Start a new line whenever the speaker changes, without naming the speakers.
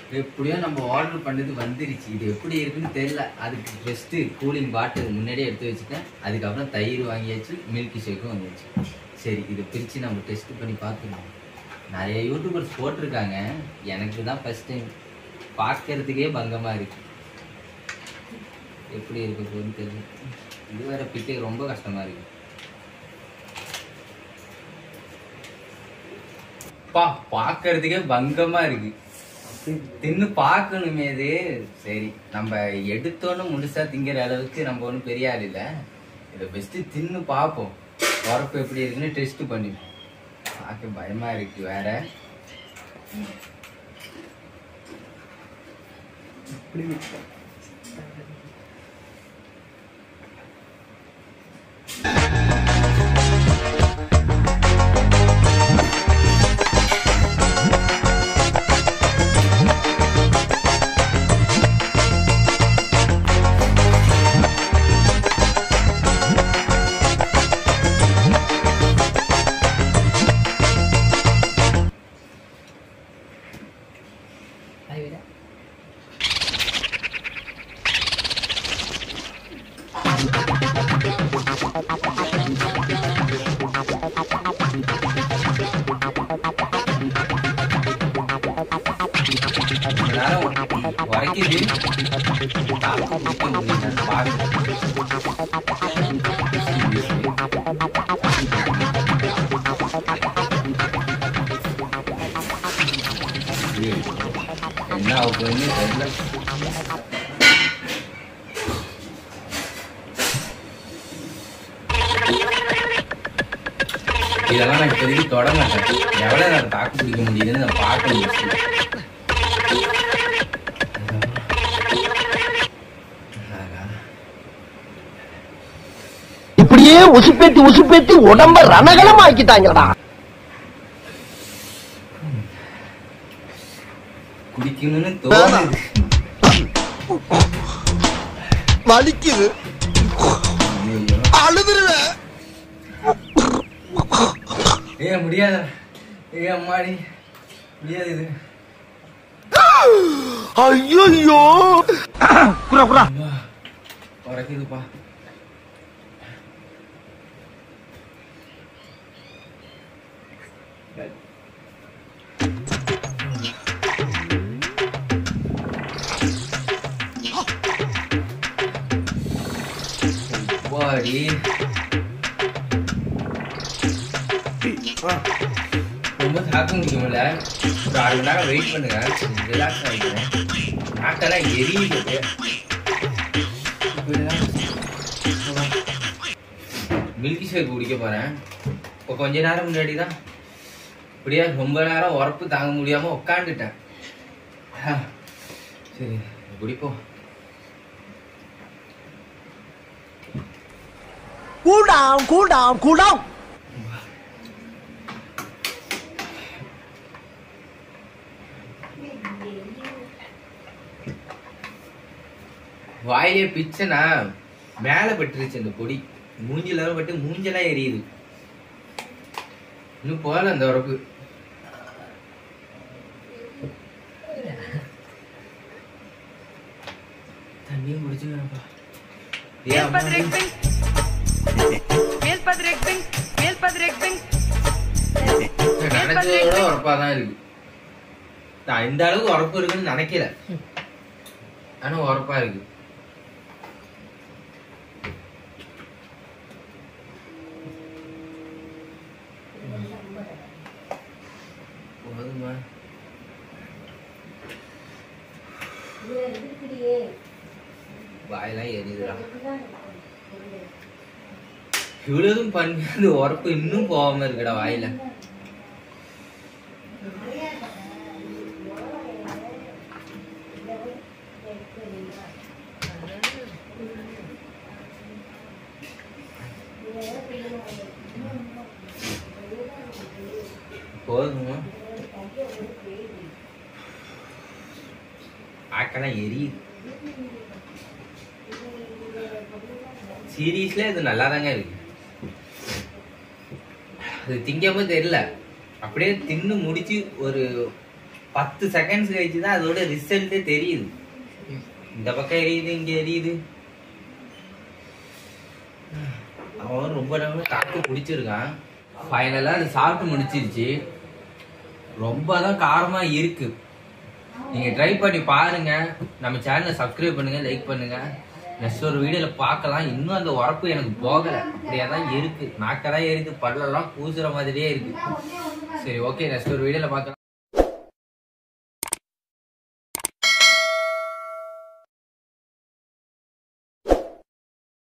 எப்படியோ நம்ம ஆர்டர் பண்ணது வந்துருச்சு இது எப்படி இருக்குன்னு தெரியல அதுக்கு ஃபஸ்ட்டு கூலிங் பாட்டில் முன்னாடியே எடுத்து வச்சுட்டேன் அதுக்கப்புறம் தயிர் வாங்கியாச்சு மில்க் ஷேக்கும் வாங்கியாச்சு சரி இதை பிரித்து நம்ம டெஸ்ட் பண்ணி பார்த்துக்கலாம் நிறைய யூடியூபர்ஸ் போட்டிருக்காங்க எனக்கு தான் ஃபஸ்ட் டைம் பார்க்கறதுக்கே பங்கமாக இருக்கு எப்படி இருக்க போகுதுன்னு தெரியல இது வேற பிட்டே ரொம்ப கஷ்டமாக இருக்கு பா பார்க்கறதுக்கே பங்கமா இருக்கு தின்னு பார்க்கணுமே இது சரி நம்ம எடுத்தோன்னு முழுசா திங்கிற அளவுக்கு நம்ம ஒன்றும் பெரிய ஆள் இல்லை இதை பெஸ்ட்டு தின்னு பார்ப்போம் உரப்பு எப்படி இருக்குன்னு டெஸ்ட் பண்ணி பார்க்க பயமா இருக்கு வேற ரொம்ப நேரம் உரைக்குது தாக்கு பிடிக்க முடியல பார்க்க என்ன ஆகுதுன்னு தெரியல இதெல்லாம் நான் இப்போதைக்கு தொட மாட்டேன் எவ்வளோ நேரம் தாக்கு பிடிக்க முடியுதுன்னு நான் பார்க்க முடியும்
இப்படியே உசுப்பேத்தி உசுப்பேத்தி உடம்ப ரணகலம் ஆக்கிட்டாங்கடா
குடிக்கணும்னு தோணுது
வலிக்குது
ஐயோ
அழுதுருவேன்
ஏ முடியாத ஏ அம்மாடி முடியாது இது
ஐயோ குரா குரா
அம்மா, உரைக்குதுப்பா வாடி ரொம்ப தாக்க முடியுமில்ல ஒரு அரை மணி நேரம் வெயிட் பண்ணுங்க ரிலாக்ஸ் ஆகிக்கிறேன் நாக்கெல்லாம் எரியுது மில்கி ஷேக் குடிக்க போறேன் இப்போ கொஞ்ச நேரம் முன்னாடி தான் இப்படியே ரொம்ப நேரம் உரப்பு தாங்க முடியாம உட்காந்துட்டேன் சரி குடிப்போம்
cool down cool down cool down
வாயிலே பிச்சனா மேல பட்டுருச்சு அந்த பொடி மூஞ்சில பட்டு மூஞ்செல்லாம் எரியுது இன்னும் போகல அந்த உரப்பு தண்ணியும் குடிச்சுக்கிறப்பா ஏன் அம்மா
Meelpadrek Bing. Meelpadrek Bing. Meelpadrek Bing.
நினைச்சதோட உரப்பா தான் இருக்கு நான் இந்த அளவுக்கு உரப்பு இருக்குன்னு நினைக்கல ஆனா உரப்பா இருக்கு போதுமா வாயெல்லாம் எரியுதுடா இவ்வளவும் பண்ணி அந்த உரப்பு இன்னும் போகாம இருக்குடா வாயில போதுமா ஆக்கெல்லாம் எரியுது சீரியஸ்ல இது நல்லா தாங்க இருக்கு அது திங்காம தெரியல அப்படியே தின்னு முடிச்சு ஒரு பத்து செகண்ட்ஸ் கழிச்சு தான் அதோட ரிசல்ட்டே தெரியுது இந்த பக்கம் எரியுது இங்க எரியுது அவன் ரொம்ப நேரம் தாக்கு பிடிச்சிருக்கான் ஃபைனலாக அது சாப்பிட்டு முடிச்சிருச்சு ரொம்ப தான் காரமா இருக்கு நீங்க ட்ரை பண்ணி பாருங்க நம்ம சேனலை சப்ஸ்கிரைப் பண்ணுங்க லைக் பண்ணுங்க நெக்ஸ்ட் ஒரு வீடியோல பார்க்கலாம் இன்னும் அந்த உரப்பு எனக்கு போகல அப்படியே தான் இருக்கு நாக்கெல்லாம் எரியுது பல்லெல்லாம் கூசுற மாதிரியே இருக்கு சரி ஓகே நெக்ஸ்ட் ஒரு வீடியோல பார்க்கலாம்